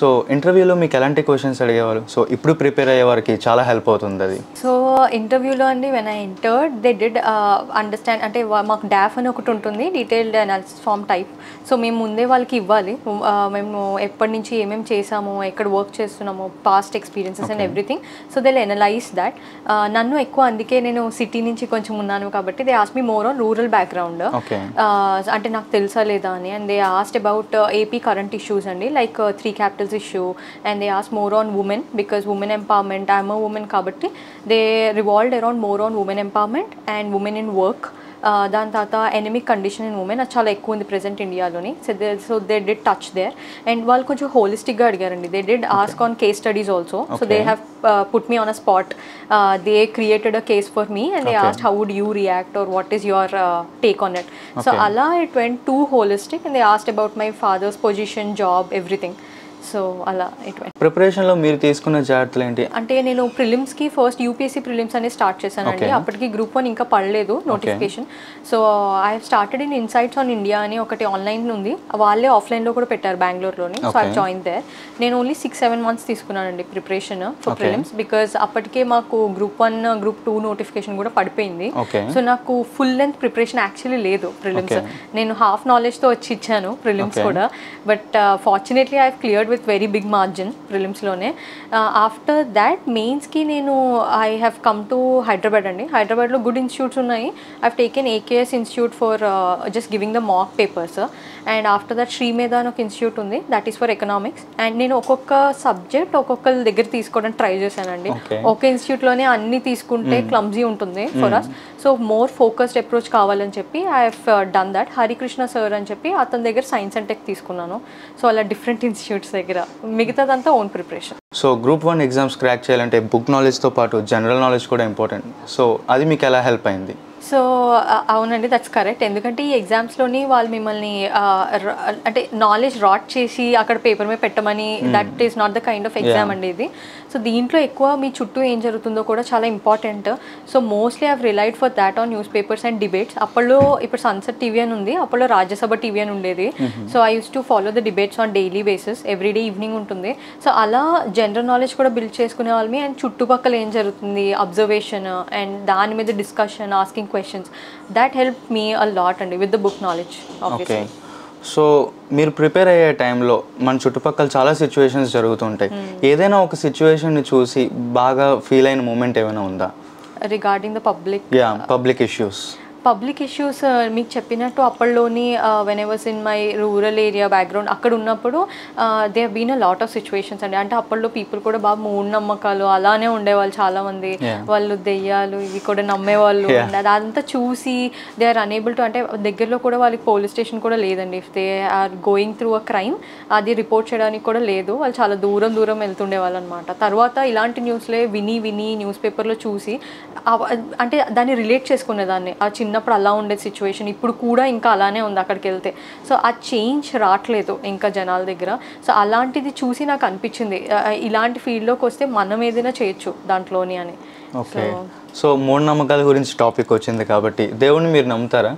So ఇంటర్వ్యూలో మీకు ఎలాంటి క్వశ్చన్స్ అడిగేవారు సో ఇప్పుడు ప్రిపేర్ అయ్యే వారికి చాలా హెల్ప్ అవుతుంది అది సో ఇంటర్వ్యూలో అండి when I entered they did understand అంటే వా- మాకు డాఫ్ అని ఒకటి ఉంటుంది detailed analysis form type so మేము ముందే వాళ్ళకి ఇవ్వాలి ఆ, మేము ఎప్పటి నుంచి ఏమేమి చేసాము ఎక్కడ వర్క్ చేస్తున్నాము past experiences and everything so they analyse that నన్ను ఎక్కువ అందుకే నేను సిటీ నుంచి కొంచెం ఉన్నాను కాబట్టి they ask me more on rural background okay అంటే నాకు తెలుసా లేదా అని and they asked about AP current issues అండి like three capitals issue and they ask more on women because women empowerment I'm a women కాబట్టి they revolved around more on women empowerment and women in work దాని తర్వాత anaemic condition in women అది చాలా ఎక్కువ ఉంది present ఇండియాలోని so they so they did touch there and వాళ్ళు కొంచెం హోలిస్టిక్గా అడిగారండి they did ask on case studies also so they have put me on a spot they created a case for me and they asked how would you react or what is your take on it so అలా it went to holistic and they asked about my father's position job everything so అలా it vent ప్రిపరేషన్లో మీరు తీసుకున్న జాగ్రత్తలు ఏంటి అంటే నేను ప్రిలిమ్స్కి ఫస్ట్ యూపీఎస్సీ ప్రిలిమ్స్ అనేది స్టార్ట్ చేశానండి Okay. అప్పటికి గ్రూప్ వన్ ఇంకా పడలేదు notification so I have started in insights on India అని ఒకటి ఆన్లైన్ ఉంది వాళ్ళే ఆఫ్లైన్లో కూడా పెట్టారు బెంగళూరులోని so I Okay. Join there నేను ఓన్లీ సిక్స్ సెవెన్ మంత్స్ తీసుకున్నానండి preparation for Okay. Prelims because అప్పటికే మాకు group one group two notification కూడా పడిపోయింది Okay. సో నాకు ఫుల్ లెంత్ ప్రిపరేషన్ యాక్చువల్లీ లేదు ప్రిలిమ్స్ Okay. నేను హాఫ్ నాలెడ్జ్తో వచ్చి ఇచ్చాను ప్రిలిమ్స్ Okay. కూడా but fortunately I cleared with very big margin ప్రిలిమ్స్లోనే ఆఫ్టర్ దాట్ మెయిన్స్కి నేను I have come to Hyderabad అండి హైదరాబాద్లో గుడ్ ఇన్స్టిట్యూట్స్ ఉన్నాయి I have taken AKS institute for just giving the mock papers and after that Srimedha అని ఒక institute ఉంది that is for economics and నేను ఒక్కొక్క సబ్జెక్ట్ ఒక్కొక్కరి దగ్గర తీసుకోవడానికి ట్రై చేశానండి Okay. ఒక ఇన్స్టిట్యూట్లోనే అన్ని తీసుకుంటే క్లమ్జీ ఉంటుంది for us so more focused approach కావాలని చెప్పి I have done that Harikrishna sir అని చెప్పి అతని దగ్గర సైన్స్ అండ్ టెక్ తీసుకున్నాను సో అలా డిఫరెంట్ ఇన్స్టిట్యూట్స్ దగ్గర మిగతాదంతా own preparation so group one exams crack చేయాలంటే బుక్ నాలెడ్జ్తో పాటు జనరల్ నాలెడ్జ్ కూడా ఇంపార్టెంట్ సో అది మీకు ఎలా హెల్ప్ అయింది సో అ- అవునండి దట్స్ కరెక్ట్ ఎందుకంటే ఈ ఎగ్జామ్స్లోని వాళ్ళు మిమ్మల్ని ఆ, ర- అంటే నాలెడ్జ్ రాట్ చేసి అక్కడ పేపర్ మీద పెట్టమని that is not the kind of exam అండి ఇది సో దీంట్లో ఎక్కువ మీ చుట్టూ ఏం జరుగుతుందో కూడా చాలా important so mostly I've relied for that on newspapers and debates అప్పట్లో ఇప్పుడు సన్సెట్ టీవీ అని ఉంది అప్పట్లో రాజ్యసభ టీవీ అని ఉండేది so I used to follow the debates on daily basis everyday evening ఉంటుంది సో అలా జనరల్ నాలెడ్జ్ కూడా బిల్డ్ చేసుకునే వాళ్ళమి అండ్ చుట్టుపక్కల ఏం జరుగుతుంది అబ్జర్వేషన్ అండ్ దాని మీద discussion asking questions that help me a lot అండి with the book knowledge okay so మీరు ప్రిపేర్ అయ్యే టైంలో మన చుట్టుపక్కల చాలా సిచ్యువేషన్స్ జరుగుతుంటాయి ఏదైనా ఒక సిచ్యువేషన్ని చూసి బాగా ఫీల్ అయిన మూమెంట్ ఏమైనా ఉందా regarding the public yeah public issues public issues మీకు చెప్పినట్టు అప్పట్లోని when I was in my rural area background అక్కడ ఉన్నప్పుడు they been a lot of situations అండి అంటే అప్పట్లో పీపుల్ కూడా బాగా మూఢనమ్మకాలు అలానే ఉండేవాళ్ళు చాలా మంది Yeah. వాళ్ళు దెయ్యాలు ఇవి కూడా నమ్మేవాళ్ళు Yeah. ఉండే- అదంతా చూసి దే ఆర్ అనేబుల్ టు అంటే దగ్గరలో కూడా వాళ్ళకి పోలీస్ స్టేషన్ కూడా లేదండి if they are going through a crime అది రిపోర్ట్ చేయడానికి కూడా లేదు వాళ్ళు చాలా దూరం దూరం వెళ్తుండే వాళ్ళు అనమాట తర్వాత ఇలాంటి న్యూస్లే విని విని న్యూస్ పేపర్లో చూసి అవ- అంటే దాన్ని రిలేట్ చేసుకునేదాన్ని ఆ చిన్నప్పుడు అలా ఉండే సిచ్యువేషన్ ఇప్పుడు కూడా ఇంకా అలానే ఉంది అక్కడికి వెళ్తే సో ఆ చేంజ్ రావట్లేదు ఇంకా జనాల దగ్గర సో అలాంటిది చూసి నాకు అనిపించింది ఆ, ఇలాంటి ఫీల్డ్లోకి వస్తే మనం ఏదైనా చేయొచ్చు దాంట్లోని అని ఓకే సో మూఢనమ్మకాల గురించి టాపిక్ వచ్చింది కాబట్టి దేవుడిని మీరు నమ్ముతారా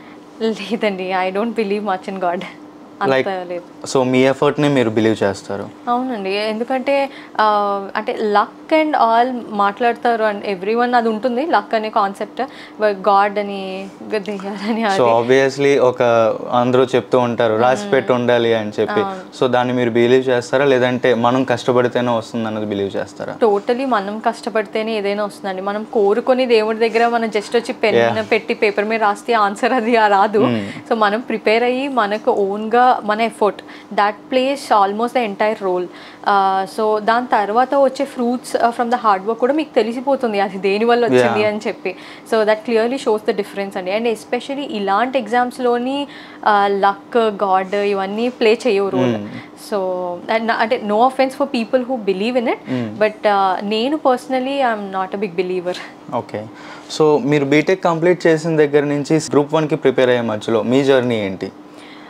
లేదండి I don't believe much in God like అంత లేదు సో మీ ఎఫర్ట్ని మీరు బిలీవ్ చేస్తారు అవునండి ఎందుకంటే ఆ, అంటే లక్ అండ్ ఆల్ మాట్లాడతారు అండ్ ఎవ్రీ వన్ అది ఉంటుంది లక్ అనే కాన్సెప్ట్ గాడ్ అని దెయ్యాలని సో అది ఆబ్వియస్లీ ఒక అందరూ చెప్తూ ఉంటారు రాసి పెట్టి ఉండాలి అని చెప్పి సో దాన్ని మీరు బిలీవ్ చేస్తారా లేదంటే మనం కష్టపడితేనే వస్తుంది అన్నది బిలీవ్ చేస్తారా టోటలీ మనం కష్టపడితేనే ఏదైనా వస్తుందండి మనం కోరుకొని దేవుడి దగ్గర మనం జస్ట్ వచ్చి పెన్ పెట్టి పేపర్ మీద రాస్తే ఆన్సర్ అది ఆ రాదు సో మనం ప్రిపేర్ అయ్యి మనకు ఓన్గా మన effort that plays almost the entire role so దాని తర్వాత వచ్చే fruits from the hard work కూడా మీకు తెలిసిపోతుంది అది దేని వల్ల వచ్చింది అని చెప్పి so that clearly shows the difference అండి అండ్ ఎస్పెషలీ ఇలాంటి ఎగ్జామ్స్లోని లక్ గాడ్ ఇవన్నీ ప్లే చేయవు రోల్ సో అంటే no offence for people who believe in it but నేను personally I'm not a big believer okay so మీరు బీటెక్ కంప్లీట్ చేసిన దగ్గర నుంచి గ్రూప్ వన్కి ప్రిపేర్ అయ్యే మధ్యలో మీ జర్నీ ఏంటి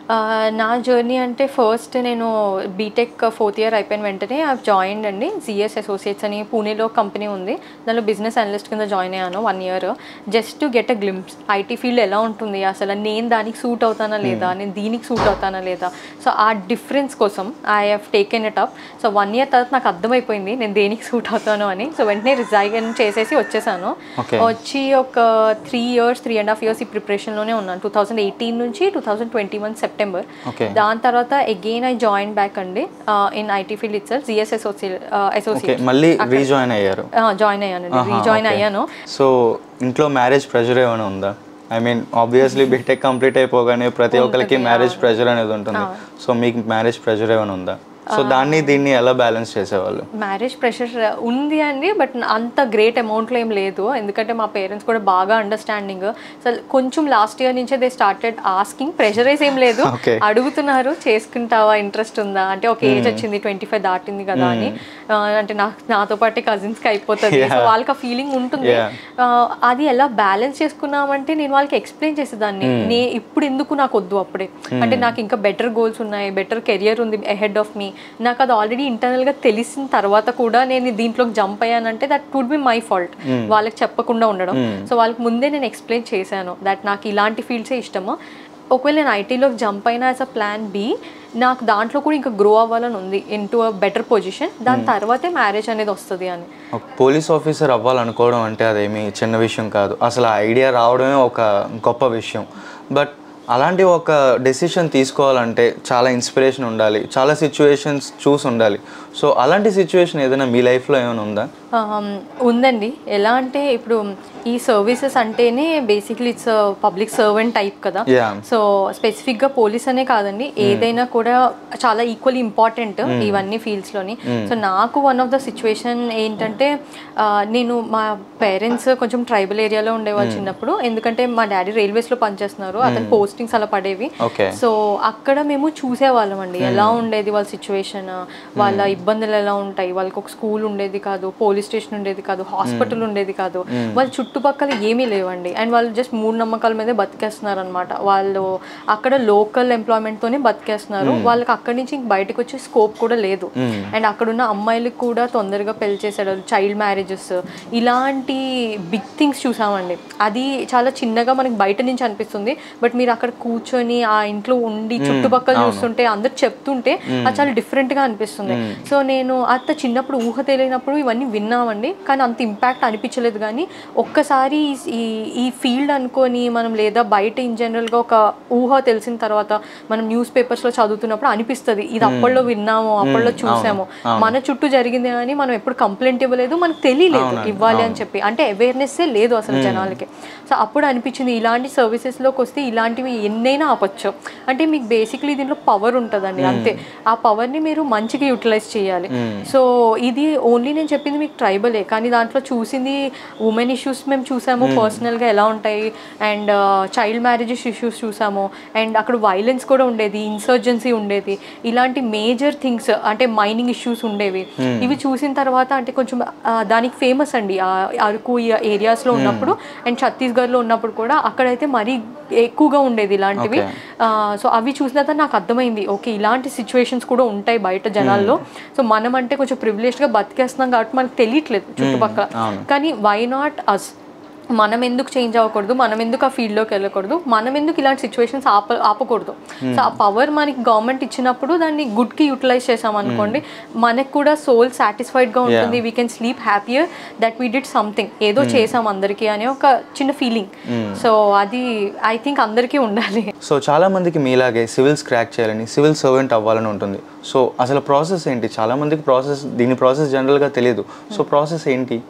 ఆ, నా జర్నీ అంటే ఫస్ట్ నేను బీటెక్ ఫోర్త్ ఇయర్ అయిపోయిన వెంటనే ఐ జాయిన్ అండి జిఎస్ అసోసియేట్స్ అని పూణేలో కంపెనీ ఉంది దానిలో బిజినెస్ అనలిస్ట్ కింద జాయిన్ అయ్యాను one year just to get a glimpse IT field ఎలా ఉంటుంది అసలు నేను దానికి సూట్ అవుతానా లేదా నేను దీనికి సూట్ అవుతానా లేదా సో ఆ డిఫరెన్స్ కోసం I have taken it up so one year తర్వాత నాకు అర్థమైపోయింది నేను దేనికి సూట్ అవుతాను అని సో వెంటనే రిజైన్ చేసేసి వచ్చేసాను Okay. వచ్చి ఒక three years three and half years ఈ ప్రిపరేషన్లోనే ఉన్నాను టూ థౌసండ్ ఎయిటీన్ నుంచి two thousand twenty one September Okay. దాని తర్వాత అగైన్ ఐ జాయిన్ బ్యాక్ అండి in IT field itself GS okay associate మళ్ళీ రీజాయిన్ అయ్యారు జాయిన్ అయ్యానండి ఆహా, రీజాయిన్ okay. అయ్యాను సో ఇంట్లో మ్యారేజ్ ప్రెషర్ ఏమైనా ఉందా I mean obviously BTech complete అయిపోగానే ప్రతి ఒక్కరికి మ్యారేజ్ ప్రెషర్ అనేది ఉంటుంది సో మీకు మ్యారేజ్ ప్రెషర్ ఏమైనా ఉందా సో దాన్ని దీన్ని ఎలా బ్యాలెన్స్ చేసేవాళ్ళు మ్యారేజ్ ప్రెషర్ ఉంది అండి బట్ అంత గ్రేట్ అమౌంట్లో ఏం లేదు ఎందుకంటే మా పేరెంట్స్ కూడా బాగా అండర్స్టాండింగ్ అసలు కొంచెం లాస్ట్ ఇయర్ నుంచే దే స్టార్టెడ్ ఆస్కింగ్ ప్రెషరైజ్ ఏం లేదు Okay. అడుగుతున్నారు చేసుకుంటావా ఇంట్రెస్ట్ ఉందా అంటే ఒక ఏజ్ వచ్చింది ట్వంటీ ఫైవ్ దాటింది కదా అని ఆ, అంటే నాకు నాతో పాటే కజిన్స్కి అయిపోతుంది సో వాళ్ళకి ఆ ఫీలింగ్ ఉంటుంది Yeah. ఆ, అది ఎలా బ్యాలెన్స్ చేసుకున్నామంటే నేను వాళ్ళకి ఎక్స్ప్లెయిన్ చేసేదాన్ని నే ఇప్పుడు ఎందుకు నాకు వద్దు అప్పుడే అంటే నాకు ఇంకా బెటర్ గోల్స్ ఉన్నాయి బెటర్ కెరియర్ ఉంది అహెడ్ ఆఫ్ మీ నాకు అది ఆల్రెడీ ఇంటర్నల్గా తెలిసిన తర్వాత కూడా నేను దీంట్లోకి జంప్ అయ్యానంటే that would be my fault వాళ్ళకి చెప్పకుండా ఉండడం సో వాళ్ళకి ముందే నేను ఎక్స్ప్లెయిన్ చేశాను దట్ నాకు ఇలాంటి ఫీల్డ్సే ఇష్టము ఒకవేళ నేను ఐటీలోకి జంప్ అయినా యాజ్ అ ప్లాన్ బి నాకు దాంట్లో కూడా ఇంకా గ్రో అవ్వాలని ఉంది into a better position దాని తర్వాతే మ్యారేజ్ అనేది వస్తుంది అని ఒక పోలీస్ ఆఫీసర్ అవ్వాలనుకోవడం అంటే అదేమి చిన్న విషయం కాదు అసలు ఆ ఐడియా రావడమే ఒక గొప్ప విషయం బట్ అలాంటి ఒక డెసిషన్ తీసుకోవాలంటే చాలా ఇన్స్పిరేషన్ ఉండాలి చాలా సిచ్యువేషన్స్ చూసి ఉండాలి సో అలాంటి సిచ్యువేషన్ ఏదైనా మీ లైఫ్లో ఏమైనా ఉందా Um, ఉందండి ఎలా అంటే ఇప్పుడు ఈ సర్వీసెస్ అంటేనే basically it's public servant type కదా Yeah. సో స్పెసిఫిక్గా పోలీస్ అనే కాదండి ఏదైనా కూడా చాలా ఈక్వల్లీ ఇంపార్టెంట్ ఇవన్నీ ఫీల్డ్స్లోని సో నాకు వన్ ఆఫ్ ద సిచ్యువేషన్ ఏంటంటే ఆ, నేను మా పేరెంట్స్ కొంచెం ట్రైబల్ ఏరియాలో ఉండేవాళ్ళు చిన్నప్పుడు ఎందుకంటే మా డాడీ రైల్వేస్లో పనిచేస్తున్నారు అతను పోస్టింగ్స్ అలా పడేవి ఓకే సో అక్కడ మేము చూసేవాళ్ళం అండి ఎలా ఉండేది వాళ్ళ సిచ్యువేషన్ వాళ్ళ ఇబ్బందులు ఎలా ఉంటాయి వాళ్ళకి ఒక స్కూల్ ఉండేది కాదు పోలీస్ స్టేషన్ ఉండేది కాదు హాస్పిటల్ ఉండేది కాదు వాళ్ళ చుట్టుపక్కల ఏమీ లేవండి అండ్ వాళ్ళు జస్ట్ మూడు నమ్మకాల మీదే బతికేస్తున్నారు అనమాట వాళ్ళు అక్కడ లోకల్ ఎంప్లాయ్మెంట్తోనే బతికేస్తున్నారు వాళ్ళకి అక్కడి నుంచి ఇంక బయటకు వచ్చే స్కోప్ కూడా లేదు అండ్ అక్కడున్న అమ్మాయిలకు కూడా తొందరగా పెళ్లి చేసాడు చైల్డ్ మ్యారేజెస్ ఇలాంటి బిగ్ థింగ్స్ చూసామండి అది చాలా చిన్నగా మనకి బయట నుంచి అనిపిస్తుంది బట్ మీరు అక్కడ కూర్చొని ఆ ఇంట్లో ఉండి చుట్టుపక్కల చూస్తుంటే అందరు చెప్తుంటే అది చాలా different గా అనిపిస్తుంది సో నేను అంత చిన్నప్పుడు ఊహ తెలియనప్పుడు ఇవన్నీ విన్నామండి కానీ అంత ఇంపాక్ట్ అనిపించలేదు కానీ ఒక్కసారి ఈ- ఈ ఈ ఫీల్డ్ అనుకొని మనం లేదా బయట ఇన్ జనరల్గా ఒక ఊహ తెలిసిన తర్వాత మనం న్యూస్ పేపర్స్లో చదువుతున్నప్పుడు అనిపిస్తుంది ఇది అప్పట్లో విన్నాము అప్పట్లో చూసాము మన చుట్టూ జరిగింది కానీ మనం ఎప్పుడు కంప్లైంట్ ఇవ్వలేదు మనకు తెలియలేదు ఇవ్వాలి అని చెప్పి అంటే అవేర్నెస్సే లేదు అసలు జనాలకి సో అప్పుడు అనిపించింది ఇలాంటి సర్వీసెస్లోకి వస్తే ఇలాంటివి ఎన్నైనా ఆపచ్చు అంటే మీకు బేసిక్లీ దీంట్లో పవర్ ఉంటుందండి అంతే ఆ పవర్ని మీరు మంచిగా యూటిలైజ్ చేయాలి సో ఇది ఓన్లీ నేను చెప్పింది మీకు ట్రైబలే కానీ దాంట్లో చూసింది ఉమెన్ ఇష్యూస్ మేము చూసాము పర్సనల్గా ఎలా ఉంటాయి అండ్ చైల్డ్ మ్యారేజెస్ ఇష్యూస్ చూసాము అండ్ అక్కడ వైలెన్స్ కూడా ఉండేది ఇన్సర్జెన్సీ ఉండేది ఇలాంటి మేజర్ థింగ్స్ అంటే మైనింగ్ ఇష్యూస్ ఉండేవి ఇవి చూసిన తర్వాత అంటే కొంచెం ఆ, దానికి ఫేమస్ అండి ఆ అరకు ఈ ఏరియాస్లో ఉన్నప్పుడు అండ్ ఛత్తీస్గఢ్లో ఉన్నప్పుడు కూడా అక్కడైతే మరీ ఎక్కువగా ఉండేది ఇలాంటివి సో అవి చూసిన తర్వాత నాకు అర్థమైంది ఓకే ఇలాంటి సిచ్యువేషన్స్ కూడా ఉంటాయి బయట జనాల్లో సో మనం అంటే కొంచెం ప్రివిలేజ్డ్గా బతికేస్తున్నాం కాబట్టి మనకు తెలియట్లేదు చుట్టుపక్కల కానీ వై నాట్ అస్ మనం ఎందుకు చేంజ్ అవ్వకూడదు మనం ఎందుకు ఆ ఫీల్డ్లోకి వెళ్ళకూడదు మనం ఎందుకు ఇలాంటి సిచ్యువేషన్స్ ఆప ఆపకూడదు సో ఆ పవర్ మనకి గవర్నమెంట్ ఇచ్చినప్పుడు దాన్ని గుడ్కి యూటిలైజ్ చేసాం అనుకోండి మనకు కూడా సోల్ సాటిస్ఫైడ్గా ఉంటుంది we can sleep happier that we did something ఏదో చేసాం అందరికీ అనే ఒక చిన్న ఫీలింగ్ సో అది ఐ థింక్ అందరికీ ఉండాలి సో చాలా మందికి మీలాగే సివిల్స్ క్రాక్ చేయాలని సివిల్ సర్వెంట్ అవ్వాలని ఉంటుంది సో అసలు ప్రాసెస్ ఏంటి చాలా మందికి ప్రాసెస్ దీని ప్రాసెస్ జనరల్గా తెలియదు సో ప్రాసెస్ ఏంటి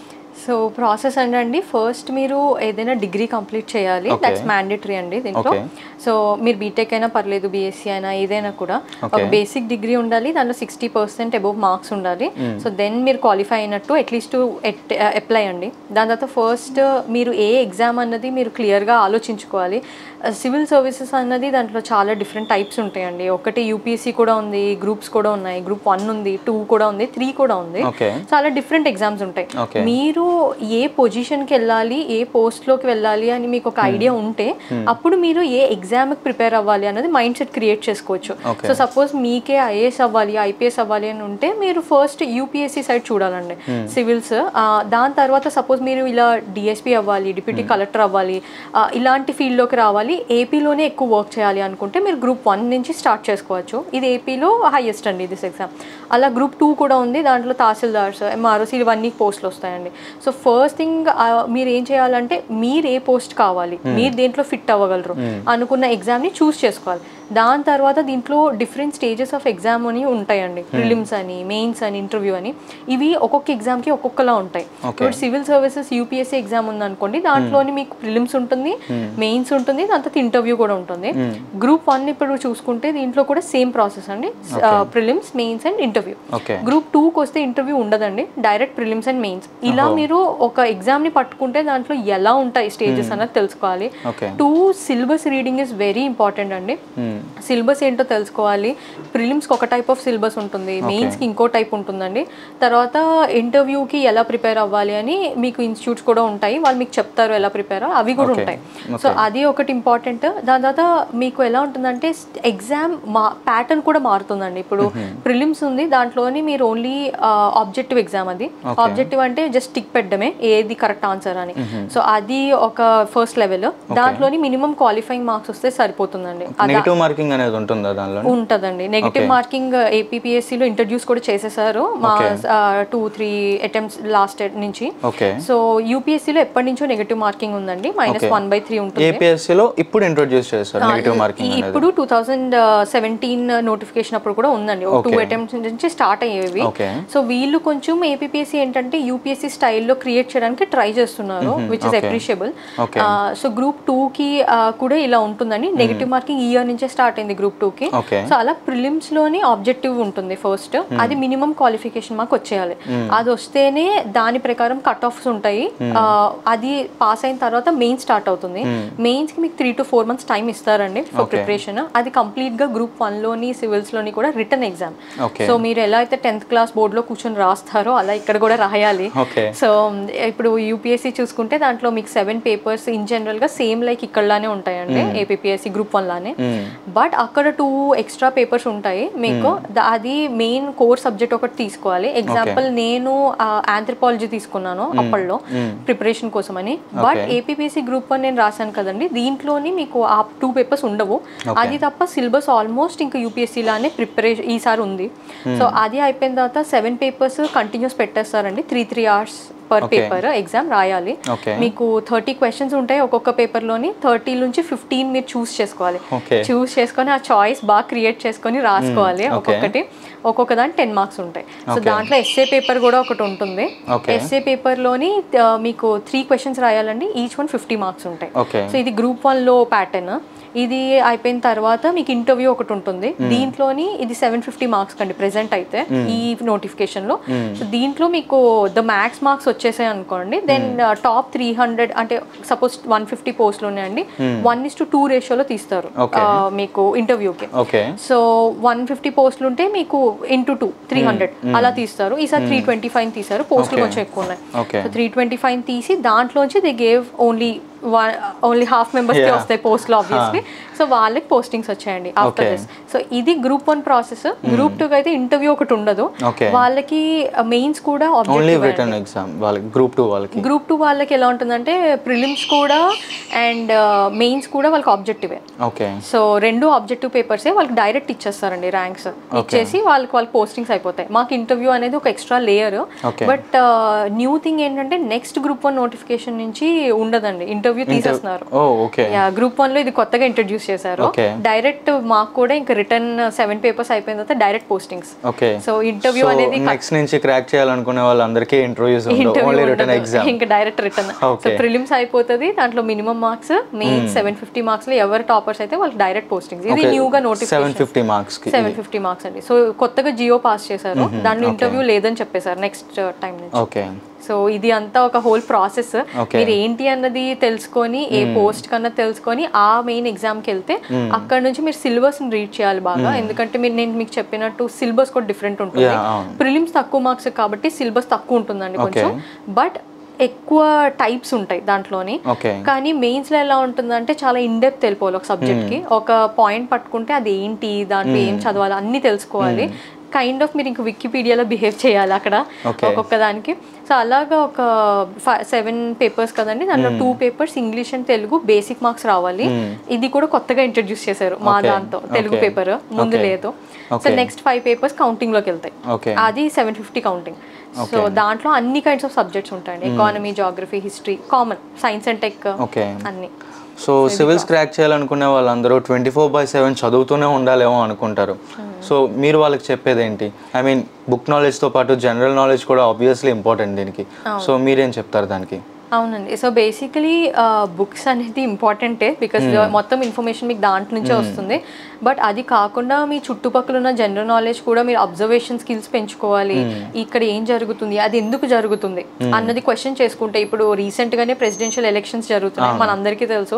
సో ప్రాసెస్ అండి ఫస్ట్ మీరు ఏదైనా డిగ్రీ కంప్లీట్ చేయాలి దట్స్ మ్యాండేటరీ అండి దీంట్లో Okay. సో మీరు బీటెక్ అయినా పర్లేదు బీఎస్సీ అయినా ఏదైనా కూడా ఒక బేసిక్ డిగ్రీ ఉండాలి దాంట్లో సిక్స్టీ పర్సెంట్ అబోవ్ మార్క్స్ ఉండాలి సో దెన్ మీరు క్వాలిఫై అయినట్టు అట్లీస్ట్ అప్లై అండి దాని తర్వాత ఫస్ట్ మీరు ఏ ఎగ్జామ్ అన్నది మీరు క్లియర్గా ఆలోచించుకోవాలి సివిల్ సర్వీసెస్ అన్నది దాంట్లో చాలా డిఫరెంట్ టైప్స్ ఉంటాయండి ఒకటి యూపీఎస్సీ కూడా ఉంది గ్రూప్స్ కూడా ఉన్నాయి గ్రూప్ వన్ ఉంది టూ కూడా ఉంది త్రీ కూడా ఉంది ఓకే చాలా డిఫరెంట్ ఎగ్జామ్స్ ఉంటాయి Okay. మీరు ఏ పొజిషన్కి వెళ్ళాలి ఏ పోస్ట్లోకి వెళ్ళాలి అని మీకు ఒక ఐడియా ఉంటే అప్పుడు మీరు ఏ ఎగ్జామ్కి ప్రిపేర్ అవ్వాలి అనేది మైండ్ సెట్ క్రియేట్ చేసుకోవచ్చు Okay. సో సపోజ్ మీకే ఐఏఎస్ అవ్వాలి ఐపీఎస్ అవ్వాలి అని ఉంటే మీరు ఫస్ట్ యూపీఎస్సీ సైడ్ చూడాలండి సివిల్స్ దాని తర్వాత సపోజ్ మీరు ఇలా డిఎస్పీ అవ్వాలి డిప్యూటీ కలెక్టర్ అవ్వాలి ఆ, ఇలాంటి ఫీల్డ్లోకి రావాలి ఏపీలోనే ఎక్కువ వర్క్ చేయాలి అనుకుంటే మీరు గ్రూప్ వన్ నుంచి స్టార్ట్ చేసుకోవచ్చు ఇది ఏపీలో హైయెస్ట్ అండి దిస్ ఎగ్జామ్ అలా గ్రూప్ టూ కూడా ఉంది దాంట్లో తహసీల్దార్స్ ఎంఆర్ఓస్ ఇవన్నీ పోస్టులు వస్తాయండి సో ఫస్ట్ థింగ్ మీరు ఏం చేయాలంటే మీరు ఏ పోస్ట్ కావాలి మీరు దేంట్లో ఫిట్ అవ్వగలరు అనుకున్న ఎగ్జామ్ని చూస్ చేసుకోవాలి దాని తర్వాత దీంట్లో డిఫరెంట్ స్టేజెస్ ఆఫ్ ఎగ్జామ్ అని ఉంటాయండి ప్రిలిమ్స్ అని మెయిన్స్ అని ఇంటర్వ్యూ అని ఇవి ఒక్కొక్క ఎగ్జామ్కి ఒక్కొక్కలా ఉంటాయి ఇప్పుడు సివిల్ సర్వీసెస్ యూపీఎస్సీ ఎగ్జామ్ ఉందనుకోండి దాంట్లోని మీకు ప్రిలిమ్స్ ఉంటుంది మెయిన్స్ ఉంటుంది దాని తర్వాత ఇంటర్వ్యూ కూడా ఉంటుంది గ్రూప్ వన్ ఇప్పుడు చూసుకుంటే దీంట్లో కూడా సేమ్ ప్రాసెస్ అండి prelims mains and interview okay group టూకి వస్తే ఇంటర్వ్యూ ఉండదండి డైరెక్ట్ ప్రిలిమ్స్ అండ్ మెయిన్స్ ఇలా మీరు ఒక ఎగ్జామ్ని పట్టుకుంటే దాంట్లో ఎలా ఉంటాయి స్టేజెస్ అన్నది తెలుసుకోవాలి okay two syllabus reading is very important అండి సిలబస్ ఏంటో తెలుసుకోవాలి ప్రిలిమ్స్కి ఒక టైప్ ఆఫ్ సిలబస్ ఉంటుంది మెయిన్స్కి ఇంకో టైప్ ఉంటుందండి తర్వాత ఇంటర్వ్యూకి ఎలా ప్రిపేర్ అవ్వాలి అని మీకు ఇన్స్టిట్యూట్స్ కూడా ఉంటాయి వాళ్ళు మీకు చెప్తారు ఎలా ప్రిపేర్ అవి కూడా ఉంటాయి సో అది ఒకటి ఇంపార్టెంట్ దాని తర్వాత మీకు ఎలా ఉంటుందంటే ఎగ్జామ్ మా ప్యాటర్న్ కూడా మారుతుందండి ఇప్పుడు ప్రిలిమ్స్ ఉంది దాంట్లోని మీరు ఓన్లీ ఆబ్జెక్టివ్ ఎగ్జామ్ అది ఆబ్జెక్టివ్ అంటే జస్ట్ టిక్ పెట్టడమే ఏది కరెక్ట్ ఆన్సర్ అని సో అది ఒక ఫస్ట్ లెవెల్ దాంట్లోని మినిమం క్వాలిఫైయింగ్ మార్క్స్ వస్తే సరిపోతుందండి అది నెగిటివ్ మార్కింగ్ అనేది ఉంటుందా దానిలో ఉంటదండి నెగిటివ్ మార్కింగ్ ఏపీపీఎస్సీలో ఇంట్రడ్యూస్ కూడా చేసేసారు మా టూ త్రీ అటెంప్ట్స్ లాస్ట్ నుంచి ఓకే సో యూపీఎస్సీలో ఎప్పటి నుంచో నెగిటివ్ మార్కింగ్ ఉందండి మైనస్ వన్ బై త్రీ ఉంటుంది ఏపీఎస్సీలో ఇప్పుడు ఇంట్రొడ్యూస్ చేస్తారు నెగిటివ్ మార్కింగ్ ఈ- ఇప్పుడు టూ థౌజండ్ సెవెంటీన్ నోటిఫికేషన్ అప్పుడు కూడా ఉందండి ఒక టూ అటెంప్ట్స్ నుంచి స్టార్ట్ అయ్యేవి ఓకే సో వీళ్ళు కొంచెం ఏపీఎస్సీ ఏంటంటే యూపీఎస్సీ స్టైల్లో క్రియేట్ చేయడానికి ట్రై చేస్తున్నారు which is appreciable Okay. So group two కి ఆ, కూడా ఇలా ఉంటుందండి నెగిటివ్ మార్కింగ్ ఈ ఇయర్ నుంచే స్టార్ట్ అయింది గ్రూప్ టూ కి ఓకే సో అలా ప్రిలిమ్స్ లోని ఆబ్జెక్టివ్ ఉంటుంది ఫస్ట్ అది మినిమం క్వాలిఫికేషన్ మాకు వచ్చేయాలి అది వస్తేనే దాని ప్రకారం కట్ ఆఫ్స్ ఉంటాయి ఆ, అది పాస్ అయిన తర్వాత మెయిన్ స్టార్ట్ అవుతుంది మెయిన్స్ కి మీకు three to four months time ఇస్తారండి ఫర్ ప్రిపరేషన్ అది కంప్లీట్ గా గ్రూప్ వన్ లోని సివిల్స్ లోని కూడా రిటర్న్ ఎగ్జామ్ ఓకే సో మీరు ఎలా అయితే టెన్త్ క్లాస్ బోర్డులో కూర్చొని రాస్తారో అలా ఇక్కడ కూడా రాయాలి ఓకే సో ఇప్పుడు యూపీఎస్సీ చూసుకుంటే దాంట్లో మీకు సెవెన్ పేపర్స్ ఇన్ జనరల్ గా సేమ్ లైక్ ఇక్కడలానే ఉంటాయండి ఏపీఎస్సీ గ్రూప్ వన్ లానే బట్ అక్కడ టూ ఎక్స్ట్రా పేపర్స్ ఉంటాయి మీకు ద- అది మెయిన్ కోర్ సబ్జెక్ట్ ఒకటి తీసుకోవాలి ఎగ్జాంపుల్ నేను ఆంథ్రపాలజీ తీసుకున్నాను అప్పట్లో ప్రిపరేషన్ కోసం అని బట్ ఏపీఎస్సీ గ్రూప్ వన్ నేను రాశాను కదండి దీంట్లోని మీకు ఆ టూ పేపర్స్ ఉండవు అది తప్ప సిలబస్ ఆల్మోస్ట్ ఇంకా యూపీఎస్సీ లానే ప్రిపరేషన్ ఈసారి ఉంది సో అది అయిపోయిన తర్వాత సెవెన్ పేపర్స్ కంటిన్యూస్ పెట్టేస్తారండి three three hours per paper exam రాయాలి ఓకే మీకు థర్టీ క్వశ్చన్స్ ఉంటాయి ఒక్కొక్క పేపర్లోని థర్టీ నుంచి ఫిఫ్టీన్ మీరు చూస్ చేసుకోవాలి ఓకే చూస్ చేసుకొని ఆ చాయిస్ బాగా క్రియేట్ చేసుకొని రాసుకోవాలి ఒక్కొక్కటి ఒక్కొక్క దాని టెన్ మార్క్స్ ఉంటాయి సో దాంట్లో ఎస్ఏ పేపర్ కూడా ఒకటి ఉంటుంది Okay. ఎస్ఏ పేపర్లోని మీకు త్రీ క్వశ్చన్స్ రాయాలండి ఈచ్ వన్ ఫిఫ్టీ మార్క్స్ ఉంటాయి ఓకే సో ఇది గ్రూప్ వన్లో ప్యాటర్న్ ఇది అయిపోయిన తర్వాత మీకు ఇంటర్వ్యూ ఒకటి ఉంటుంది దీంట్లోని ఇది సెవెన్ ఫిఫ్టీ మార్క్స్ కండి ప్రెసెంట్ అయితే ఈ నోటిఫికేషన్ లో సో దీంట్లో మీకు ద మ్యాక్స్ మార్క్స్ వచ్చేసాయి అనుకోండి దెన్ టాప్ త్రీ హండ్రెడ్ అంటే సపోజ్ వన్ ఫిఫ్టీ పోస్ట్ ఉన్నాయండి వన్ ఇస్ టు టూ రేషియోలో తీస్తారు Okay. ఆ, మీకు ఇంటర్వ్యూకి ఓకే సో వన్ ఫిఫ్టీ పోస్టులు ఉంటే మీకు ఇంటూ టూ త్రీ హండ్రెడ్ అలా తీస్తారు ఈసారి త్రీ ట్వంటీ ఫైవ్ తీస్తారు పోస్టులు కొంచెం ఎక్కువ ఉన్నాయి okay so three twenty five తీసి దాంట్లోంచి they gave only only half members Yeah. వస్తాయి పోస్ట్లు ఆబ్వియస్లీ సో వాళ్ళకి పోస్టింగ్స్ వచ్చాయండి ఆఫ్టర్ Okay. దిస్ సో ఇది group one process group two అయితే ఇంటర్వ్యూ ఒకటి ఉండదు Okay. వాళ్ళకి మెయిన్స్ కూడా ఓన్లీ ఆబ్జెక్టివ్ రిటర్న్ ఎగ్జామ్ వాళ్ళకి గ్రూప్ టూ వాళ్ళకి గ్రూప్ టూ వాళ్ళకి ఎలా ఉంటుందంటే ప్రిలిమ్స్ కూడా అండ్ మెయిన్స్ కూడా వాళ్ళకి ఆబ్జెక్టివే ఓకే సో రెండు ఆబ్జెక్టివ్ పేపర్సే వాళ్ళకి డైరెక్ట్ ఇచ్చేస్తారండి ర్యాంక్స్ ఇచ్చేసి వాళ్ళకి వాళ్ళకి పోస్టింగ్స్ అయిపోతాయి మాకు ఇంటర్వ్యూ అనేది ఒక extra layer Okay. But new thing ఏంటంటే నెక్స్ట్ గ్రూప్ వన్ నోటిఫికేషన్ నుంచి ఉండదండి ఇంటర్వ్యూ తీసేస్తున్నారు oh okay yeah group one లో ఇది కొత్తగా ఇంట్రడ్యూస్ చేశారు Okay. డైరెక్ట్ మాకు కూడా ఇంకా రిటర్న్ సెవెన్ పేపర్స్ అయిపోయిన తర్వాత direct postings okay so interview అనేది నెక్స్ట్ నుంచి క్రాక్ చేయాలనుకునే వాళ్ళందరికీ ఇంటర్వ్యూస్ ఉండవు ఇంటర్వ్యూ ఓన్లీ రిటర్న్ ఎగ్జామ్ ఇంకా direct written so Okay. Prelims అయిపోతుంది దాంట్లో minimum marks main seven fifty marks లో ఎవరు టాపర్స్ అయితే వాళ్ళకి డైరెక్ట్ పోస్టింగ్స్ ఇది న్యూగా సెవెన్ నోటిఫికేషన్ ఫిఫ్టీ మార్క్స్ కి సెవెన్ ఫిఫ్టీ మార్క్స్ అండి సో కొత్తగా జియో పాస్ చేశారు దాంట్లో ఇంటర్వ్యూ లేదని చెప్పేశారు నెక్స్ట్ టైం నుంచి ఓకే సో ఇది అంతా ఒక హోల్ ప్రాసెస్ Okay. మీరు ఏంటి అన్నది తెలుసుకొని ఏ పోస్ట్ కన్నా తెలుసుకొని ఆ మెయిన్ ఎగ్జామ్కి వెళ్తే అక్కడ నుంచి మీరు సిలబస్ రీడ్ చేయాలి బాగా ఎందుకంటే మీరు నేను మీకు చెప్పినట్టు సిలబస్ కూడా డిఫరెంట్ ఉంటుంది Yeah, అవును. ప్రిలిమ్స్ తక్కువ మార్క్స్ కాబట్టి సిలబస్ తక్కువ ఉంటుందండి కొంచెం బట్ ఎక్కువ టైప్స్ ఉంటాయి దాంట్లోని ఓకే కానీ మెయిన్స్ లో ఎలా ఉంటుందంటే చాలా ఇన్ డెప్త్ వెళ్ళిపోవాలి ఒక సబ్జెక్ట్ కి ఒక పాయింట్ పట్టుకుంటే అది ఏంటి దాంట్లో ఏం చదవాలి అన్ని తెలుసుకోవాలి కైండ్ ఆఫ్ మీరు ఇంక వికీపీడియాలో బిహేవ్ చేయాలి అక్కడ Okay. ఒక్కొక్క దానికి సో అలాగా ఒక సెవెన్ పేపర్స్ కదండి దాంట్లో two papers English and Telugu basic marks రావాలి ఇది కూడా కొత్తగా ఇంట్రడ్యూస్ చేశారు మా Okay. దాంతో తెలుగు Okay. పేపర్ ముందు Okay. లేదు so Okay. Next five papers counting లోకి వెళ్తాయి ఓకే అది సెవెన్ ఫిఫ్టీ కౌంటింగ్ సో దాంట్లో అన్ని కైండ్స్ ఆఫ్ సబ్జెక్ట్స్ ఉంటాయండి economy geography history common science and tech okay అన్ని సో సివిల్స్ క్రాక్ చేయాలనుకునే వాళ్ళందరూ ట్వంటీ ఫోర్ బై సెవెన్ చదువుతూనే ఉండాలేమో అనుకుంటారు సో మీరు వాళ్ళకి చెప్పేది ఏంటి ఐ మీన్ బుక్ నాలెడ్జ్తో పాటు జనరల్ నాలెడ్జ్ కూడా ఆబ్వియస్లీ ఇంపార్టెంట్ దీనికి సో మీరేం చెప్తారు దానికి అవునండి సో బేసికలీ బుక్స్ అనేది ఇంపార్టెంటే బికాస్ మొత్తం ఇన్ఫర్మేషన్ మీకు దాంట్లో నుంచే వస్తుంది బట్ అది కాకుండా మీ చుట్టుపక్కల ఉన్న జనరల్ నాలెడ్జ్ కూడా మీరు అబ్జర్వేషన్ స్కిల్స్ పెంచుకోవాలి ఇక్కడ ఏం జరుగుతుంది అది ఎందుకు జరుగుతుంది అన్నది క్వశ్చన్ చేసుకుంటే ఇప్పుడు రీసెంట్ గానే ప్రెసిడెన్షియల్ ఎలక్షన్స్ జరుగుతున్నాయి మనందరికీ తెలుసు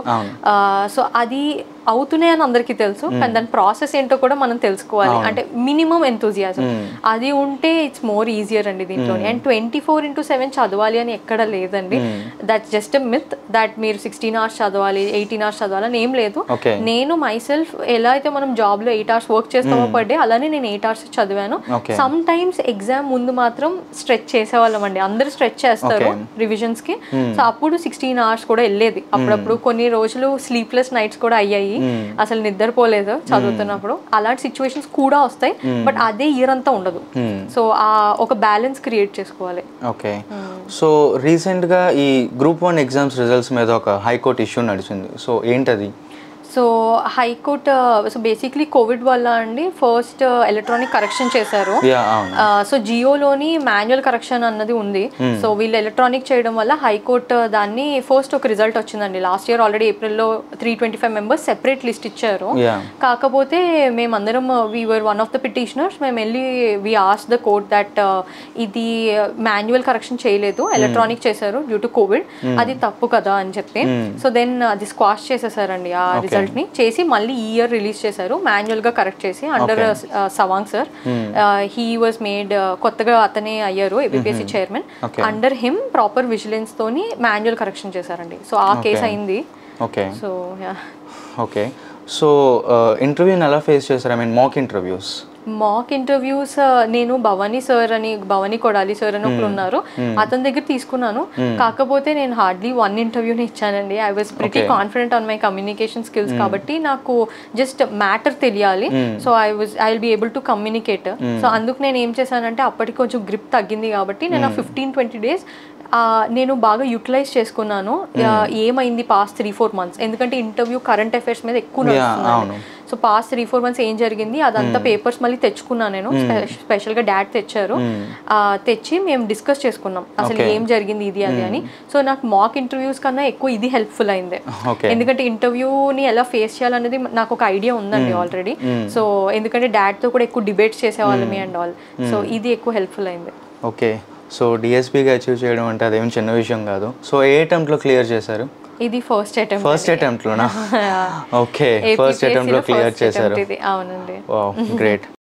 సో అది అవుతున్నాయి అని అందరికీ తెలుసు కానీ దాని ప్రాసెస్ ఏంటో కూడా మనం తెలుసుకోవాలి అంటే మినిమం ఎంతూజియాజం అది ఉంటే ఇట్స్ మోర్ ఈజియర్ అండి దీంట్లో and twenty four into seven చదవాలి అని ఎక్కడ లేదండి దట్స్ జస్ట్ మిత్ దట్ మీరు సిక్స్టీన్ అవర్స్ చదవాలి ఎయిటీన్ అవర్స్ చదవాలి అని ఏం లేదు ఓకే నేను మై సెల్ఫ్ ఎలా అయితే మనం జాబ్ లో ఎయిట్ అవర్స్ వర్క్ చేస్తామో పర్ డే అలానే నేను ఎయిట్ అవర్స్ చదివాను Okay. సమ్ టైమ్స్ ఎగ్జామ్ ముందు మాత్రం స్ట్రెచ్ చేసేవాళ్ళం అండి అందరూ స్ట్రెచ్ చేస్తారు రివిజన్స్ కి సో అప్పుడు సిక్స్టీన్ అవర్స్ కూడా వెళ్ళేది అప్పుడప్పుడు కొన్ని రోజులు స్లీప్లెస్ నైట్స్ కూడా అయ్యాయి అసలు నిద్రపోలేదు చదువుతున్నప్పుడు అలాంటి సిచ్యువేషన్స్ కూడా వస్తాయి బట్ అదే ఇయర్ అంతా ఉండదు సో ఆ ఒక బ్యాలెన్స్ క్రియేట్ చేసుకోవాలి ఓకే సో రీసెంట్గా ఈ గ్రూప్ వన్ ఎగ్జామ్స్ రిజల్ట్స్ మీద ఒక హైకోర్టు ఇష్యూ నడిచింది సో ఏంటది so high court so basically covid వల్ల అండి ఫస్ట్ ఎలక్ట్రానిక్ కరెక్షన్ చేశారు యా అవును సో జియోలోని మాన్యువల్ కరెక్షన్ అన్నది ఉంది సో వీళ్ళు ఎలక్ట్రానిక్ చేయడం వల్ల హైకోర్టు దాన్ని ఫస్ట్ ఒక రిజల్ట్ వచ్చిందండి లాస్ట్ ఇయర్ ఆల్రెడీ ఏప్రిల్లో three twenty five members separate list ఇచ్చారు యా కాకపోతే మేమందరం we are one of the petitioners మేము వెళ్ళి వి ఆస్ ద కోర్ట్ దట్ ఇది మాన్యువల్ కరెక్షన్ చేయలేదు ఎలక్ట్రానిక్ చేశారు డ్యూ టు కోవిడ్ అది తప్పు కదా అని చెప్పి సో దెన్ అది స్క్వాష్ చేసేసారండి ఆ రిజల్ట్ ని చేసి మళ్ళీ ఈ ఇయర్ రిలీజ్ చేశారు మాన్యువల్ గా కరెక్ట్ చేసి under Sawang sir he was made కొత్తగా అతనే అయ్యారు APPSC chairman Okay. Under him proper vigilance తోని మాన్యువల్ కరెక్షన్ చేశారండి సో ఆ కేసు అయింది okay so yeah okay so ఇంటర్వ్యూని ఎలా ఫేస్ చేశారు I mean mock interviews mock interviews నేను భవానీ సార్ అని భవానీ కొడాలి సార్ అని ఒకరు ఉన్నారు అతని దగ్గర తీసుకున్నాను కాకపోతే నేను హార్డ్లీ వన్ ఇంటర్వ్యూని ఇచ్చానండి I was pretty confident on my communication skills కాబట్టి నాకు జస్ట్ మ్యాటర్ తెలియాలి so I was I will be able to communicate so అందుకు నేను ఏం చేశానంటే అప్పటికి కొంచెం గ్రిప్ తగ్గింది కాబట్టి నేను ఆ ఫిఫ్టీన్ ట్వంటీ డేస్ నేను బాగా యూటిలైజ్ చేసుకున్నాను ఆ, ఏమైంది పాస్ట్ త్రీ ఫోర్ మంత్స్ ఎందుకంటే ఇంటర్వ్యూ కరెంట్ అఫైర్స్ మీద ఎక్కువ నడుస్తున్నాను అవును. So past three four months ఏం జరిగింది అదంతా పేపర్స్ మళ్ళీ తెచ్చుకున్నాను నేను స్పెషల్ గా డాడ్ తెచ్చారు ఆ, తెచ్చి మేము డిస్కస్ చేసుకున్నాం అసలు Okay. ఏం జరిగింది ఇది అది అని సో నాకు మాక్ ఇంటర్వ్యూస్ కన్నా ఎక్కువ ఇది హెల్ప్ఫుల్ అయింది ఓకే ఎందుకంటే ఇంటర్వ్యూని ఎలా ఫేస్ చేయాలనేది నాకు ఒక ఐడియా ఉందండి ఆల్రెడీ సో ఎందుకంటే dad తో కూడా ఎక్కువ డిబేట్స్ చేసేవాళ్ళమి అండ్ ఆల్ సో ఇది ఎక్కువ హెల్ప్ఫుల్ అయింది ఓకే సో డిఎస్పీగా అచీవ్ చేయడం అంటే అదేం చిన్న విషయం కాదు సో ఏ అటెంప్ట్లో క్లియర్ చేశారు ఇది ఫస్ట్ అటెంప్ట్ ఫస్ట్ అటెంప్ట్లోనా ఓకే ఫస్ట్ అటెంప్ట్లో క్లియర్ చేశారు ఇది అవునండి గ్రేట్